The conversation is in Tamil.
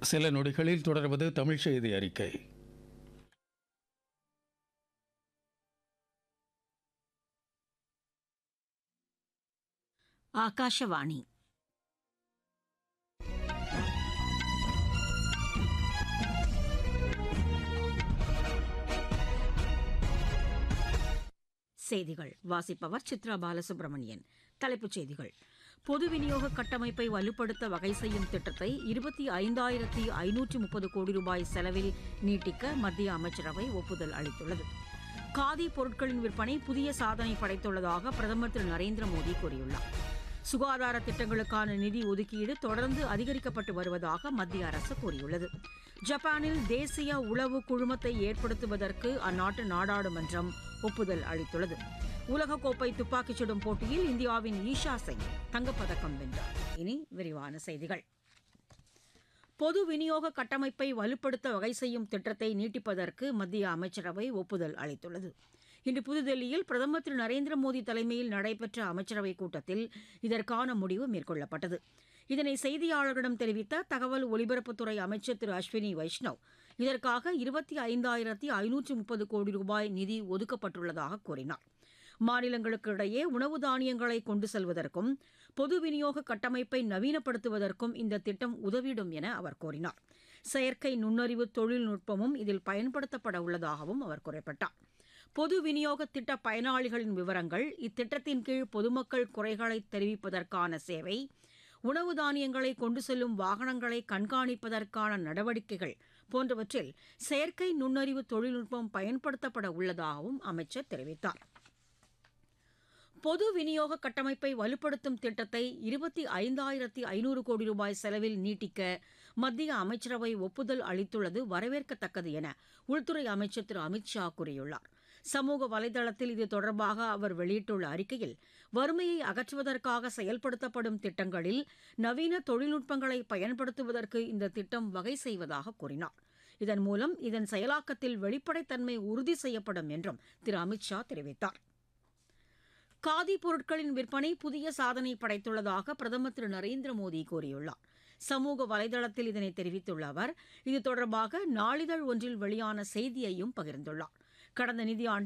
சில நொடிகளில் தொடர்வது தமிழ் செய்தி அறிக்கை ಆಕಾಶವಾಣಿ செய்திகள் வாசிப்பவர் சித்ரா பாலசுப்ரமணியன் தலைப்புச் செய்திகள் பொது விநியோக கட்டமைப்பை வலுப்படுத்த வகை செய்யும் திட்டத்தை இருபத்தி ஐந்தாயிரத்தி ஐநூற்றி முப்பது கோடி ரூபாய் செலவில் நீட்டிக்க மத்திய அமைச்சரவை ஒப்புதல் அளித்துள்ளது காதி பொருட்களின் விற்பனை புதிய சாதனை படைத்துள்ளதாக பிரதமர் திரு நரேந்திர மோடி கூறியுள்ளார் சுகாதார திட்டங்களுக்கான நிதி ஒதுக்கீடு தொடர்ந்து அதிகரிக்கப்பட்டு வருவதாக மத்திய அரசு கூறியுள்ளது ஜப்பானில் தேசிய உளவு குழுமத்தை ஏற்படுத்துவதற்கு அந்நாட்டு நாடாளுமன்றம் ஒப்புதல் அளித்துள்ளது உலகக்கோப்பை துப்பாக்கிச் சுடும் போட்டியில் இந்தியாவின் ஈஷா சிங் தங்கப்பதக்கம் வென்றார் இனி விரிவான செய்திகள் பொது விநியோக கட்டமைப்பை வலுப்படுத்த வகை செய்யும் திட்டத்தை நீட்டிப்பதற்கு மத்திய அமைச்சரவை ஒப்புதல் அளித்துள்ளது இன்று புதுதில்லியில் பிரதமர் திரு நரேந்திர மோடி தலைமையில் நடைபெற்ற அமைச்சரவைக் கூட்டத்தில் இதற்கான முடிவு மேற்கொள்ளப்பட்டது இதனை செய்தியாளர்களிடம் தெரிவித்த தகவல் ஒலிபரப்புத்துறை அமைச்சர் திரு அஸ்வினி வைஷ்ணவ் இதற்காக இருபத்தி ஐந்தாயிரத்தி ஐநூற்று முப்பது கோடி ரூபாய் நிதி ஒதுக்கப்பட்டுள்ளதாக கூறினார் மாநிலங்களுக்கு இடையே உணவு தானியங்களை கொண்டு செல்வதற்கும் பொது விநியோக கட்டமைப்பை நவீனப்படுத்துவதற்கும் இந்த திட்டம் உதவிடும் என அவர் கூறினார் செயற்கை நுண்ணறிவு தொழில்நுட்பமும் இதில் பயன்படுத்தப்பட உள்ளதாகவும் அவர் குறிப்பிட்டார் பொது விநியோக திட்ட பயனாளிகளின் விவரங்கள் இத்திட்டத்தின் கீழ் பொதுமக்கள் குறைகளை தெரிவிப்பதற்கான சேவை உணவு தானியங்களை கொண்டு செல்லும் வாகனங்களை கண்காணிப்பதற்கான நடவடிக்கைகள் போன்றவற்றில் செயற்கை நுண்ணறிவு தொழில்நுட்பம் பயன்படுத்தப்பட உள்ளதாகவும் அமைச்சர் தெரிவித்தார் பொது விநியோக கட்டமைப்பை வலுப்படுத்தும் திட்டத்தை இருபத்தி ஐந்தாயிரத்தி ஐநூறு கோடி ரூபாய் செலவில் நீட்டிக்க மத்திய அமைச்சரவை ஒப்புதல் அளித்துள்ளது வரவேற்கத்தக்கது என உள்துறை அமைச்சர் திரு அமித் ஷா கூறியுள்ளார் சமூக வலைதளத்தில் இது தொடர்பாக அவர் வெளியிட்டுள்ள அறிக்கையில் வறுமையை அகற்றுவதற்காக செயல்படுத்தப்படும் திட்டங்களில் நவீன தொழில்நுட்பங்களை பயன்படுத்துவதற்கு இந்த திட்டம் வகை செய்வதாக கூறினார் இதன் மூலம் இதன் செயலாக்கத்தில் வெளிப்படைத்தன்மை உறுதி செய்யப்படும் என்றும் திரு அமித் ஷா தெரிவித்தார் காதி பொருட்களின் விற்பனை புதிய சாதனை படைத்துள்ளதாக பிரதமர் திரு நரேந்திர மோடி கூறியுள்ளார் சமூக வலைதளத்தில் இதனை தெரிவித்துள்ள அவர் இது தொடர்பாக நாளிதழ் ஒன்றில் வெளியான செய்தியையும் பகிர்ந்துள்ளார் கடந்த நிதியாண்டில்